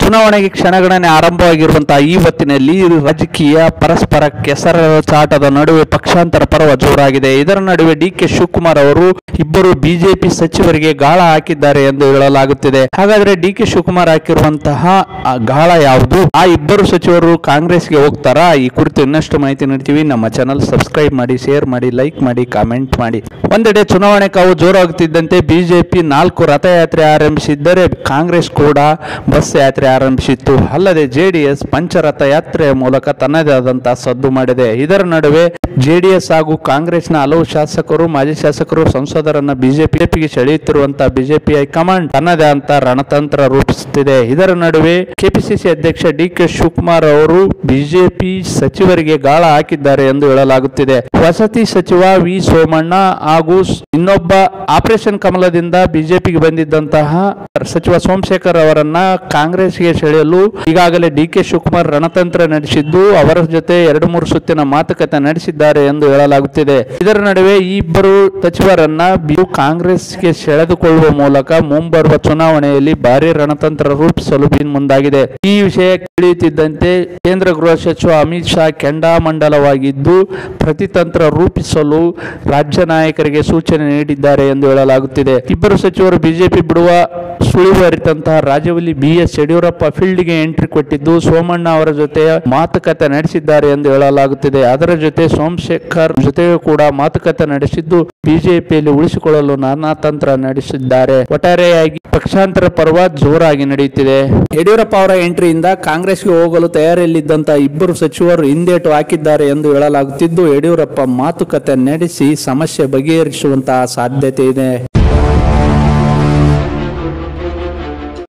ಚುನಾವಣೆಗೆ ಕ್ಷಣಗಣನೆ ಆರಂಭವಾಗಿರುವಂತಹ ಈ ಹೊತ್ತಿನಲ್ಲಿ ರಾಜಕೀಯ ಪರಸ್ಪರ ಕೆಸರಾಟದ ನಡುವೆ ಪಕ್ಷಾಂತರ ಪರ್ವ ಜೋರಾಗಿದೆ ಇದರ ನಡುವೆ ಡಿ ಕೆ ಶಿವಕುಮಾರ್ ಅವರು ಇಬ್ಬರು ಬಿಜೆಪಿ ಸಚಿವರಿಗೆ ಗಾಳ ಹಾಕಿದ್ದಾರೆ ಎಂದು ಹೇಳಲಾಗುತ್ತಿದೆ ಹಾಗಾದ್ರೆ ಡಿ ಕೆ ಶಿವಕುಮಾರ್ ಹಾಕಿರುವಂತಹ ಆ ಗಾಳ ಯಾವುದು ಆ ಇಬ್ಬರು ಸಚಿವರು ಕಾಂಗ್ರೆಸ್ಗೆ ಹೋಗ್ತಾರಾ ಈ ಕುರಿತು ಇನ್ನಷ್ಟು ಮಾಹಿತಿ ನೀಡ್ತೀವಿ ನಮ್ಮ ಚಾನಲ್ ಸಬ್ಸ್ಕ್ರೈಬ್ ಮಾಡಿ ಶೇರ್ ಮಾಡಿ ಲೈಕ್ ಮಾಡಿ ಕಾಮೆಂಟ್ ಮಾಡಿ ಒಂದೆಡೆ ಚುನಾವಣೆ ಕಾವು ಜೋರಾಗುತ್ತಿದ್ದಂತೆ ಬಿಜೆಪಿ ನಾಲ್ಕು ರಥಯಾತ್ರೆ ಆರಂಭಿಸಿದ್ದರೆ ಕಾಂಗ್ರೆಸ್ ಕೂಡ ಬಸ್ ಯಾತ್ರೆ ಆರಂಭಿಸಿತ್ತು ಅಲ್ಲದೆ ಜೆಡಿಎಸ್ ಪಂಚರಥ ಯಾತ್ರೆಯ ಮೂಲಕ ತನ್ನದೇ ಆದಂತಹ ಸದ್ದು ಮಾಡಿದೆ ಇದರ ನಡುವೆ ಜೆಡಿಎಸ್ ಹಾಗೂ ಕಾಂಗ್ರೆಸ್ನ ಹಲವು ಶಾಸಕರು ಮಾಜಿ ಶಾಸಕರು ಸಂಸದರನ್ನ ಬಿಜೆಪಿಗೆ ಸೆಳೆಯುತ್ತಿರುವಂತಹ ಬಿಜೆಪಿ ಹೈಕಮಾಂಡ್ ತನ್ನದೇ ಅಂತ ರಣತಂತ್ರ ರೂಪಿಸುತ್ತಿದೆ ಇದರ ನಡುವೆ ಕೆಪಿಸಿಸಿ ಅಧ್ಯಕ್ಷ ಡಿ ಕೆ ಶಿವಕುಮಾರ್ ಅವರು ಬಿಜೆಪಿ ಸಚಿವರಿಗೆ ಗಾಳ ಹಾಕಿದ್ದಾರೆ ಎಂದು ಹೇಳಲಾಗುತ್ತಿದೆ ವಸತಿ ಸಚಿವ ವಿ ಸೋಮಣ್ಣ ಹಾಗೂ ಸ್- ಇನ್ನೊಬ್ಬ ಆಪರೇಷನ್ ಕಮಲದಿಂದ ಬಿಜೆಪಿಗೆ ಬಂದಿದ್ದಂತಹ ಸಚಿವ ಸೋಮಶೇಖರ್ ಅವರನ್ನ ಕಾಂಗ್ರೆಸ್ಗೆ ಸೆಳೆಯಲು ಈಗಾಗಲೇ ಡಿ ಕೆ ಶಿವಕುಮಾರ್ ರಣತಂತ್ರ ನಡೆಸಿದ್ದು ಅವರ ಜೊತೆ ಎರಡು ಮೂರು ಸುತ್ತಿನ ಮಾತುಕತೆ ನಡೆಸಿದ್ದಾರೆ ಎಂದು ಹೇಳಲಾಗುತ್ತಿದೆ ಇದರ ನಡುವೆ ಈ ಇಬ್ಬರು ಸಚಿವರನ್ನ ಬಿ- ಕಾಂಗ್ರೆಸ್ಗೆ ಸೆಳೆದುಕೊಳ್ಳುವ ಮೂಲಕ ಮುಂಬರುವ ಚುನಾವಣೆಯಲ್ಲಿ ಭಾರಿ ರಣತಂತ್ರ ರೂಪಿಸಲು ಬಿನ್ ಮುಂದಾಗಿದೆ ಈ ವಿಷಯ ತಿಳಿಯುತ್ತಿದ್ದಂತೆ ಕೇಂದ್ರ ಗೃಹ ಸಚಿವ ಅಮಿತ್ ಶಾ ಕೆಂಡಾಮಂಡಲವಾಗಿದ್ದು ಪ್ರತಿತಂತ್ರ ರೂಪಿಸಲು ರಾಜ್ಯ ನಾಯಕರಿಗೆ ಸೂಚನೆ ನೀಡಿದ್ದಾರೆ ಎಂದು ಹೇಳಲಾಗುತ್ತಿದೆ ಇಬ್ಬರು ಸಚಿವರು ಬಿಜೆಪಿ ಬಿಡುವ ಸುಳಿವು ಅರಿತಂತಹ ರಾಜವಲ್ಲಿ ಬಿ ಎಸ್ ಯಡಿಯೂರಪ್ಪ ಫೀಲ್ಡ್ಗೆ ಎಂಟ್ರಿ ಕೊಟ್ಟಿದ್ದು ಸೋಮಣ್ಣ ಅವರ ಜೊತೆ ಮಾತುಕತೆ ನಡೆಸಿದ್ದಾರೆ ಎಂದು ಹೇಳಲಾಗುತ್ತಿದೆ ಅದರ ಜೊತೆ ಸೋಮಶೇಖರ್ ಜೊತೆಯೂ ಕೂಡ ಮಾತುಕತೆ ನಡೆಸಿದ್ದು ಬಿಜೆಪಿಯಲ್ಲಿ ಉಳಿಸಿಕೊಳ್ಳಲು ನಾನಾ ತಂತ್ರ ನಡೆಸಿದ್ದಾರೆ ಒಟ್ಟಾರೆಯಾಗಿ ಪಕ್ಷಾಂತರ ಪರ್ವ ಜೋರಾಗಿ ನಡೆಯುತ್ತಿದೆ ಯಡಿಯೂರಪ್ಪ ಅವರ ಎಂಟ್ರಿಯಿಂದ ಕಾಂಗ್ರೆಸ್ಗೆ ಹೋಗಲು ತಯಾರಿಯಲ್ಲಿದ್ದಂತಹ ಇಬ್ಬರು ಸಚಿವರು ಹಿಂದೇಟು ಹಾಕಿದ್ದಾರೆ ಎಂದು ಹೇಳಲಾಗುತ್ತಿದ್ದು ಯಡಿಯೂರಪ್ಪ ಮಾತುಕತೆ ನಡೆಸಿ ಸಮಸ್ಯೆ ಬಗೆಹರಿಸುವಂತಹ ಸಾಧ್ಯತೆ ಇದೆ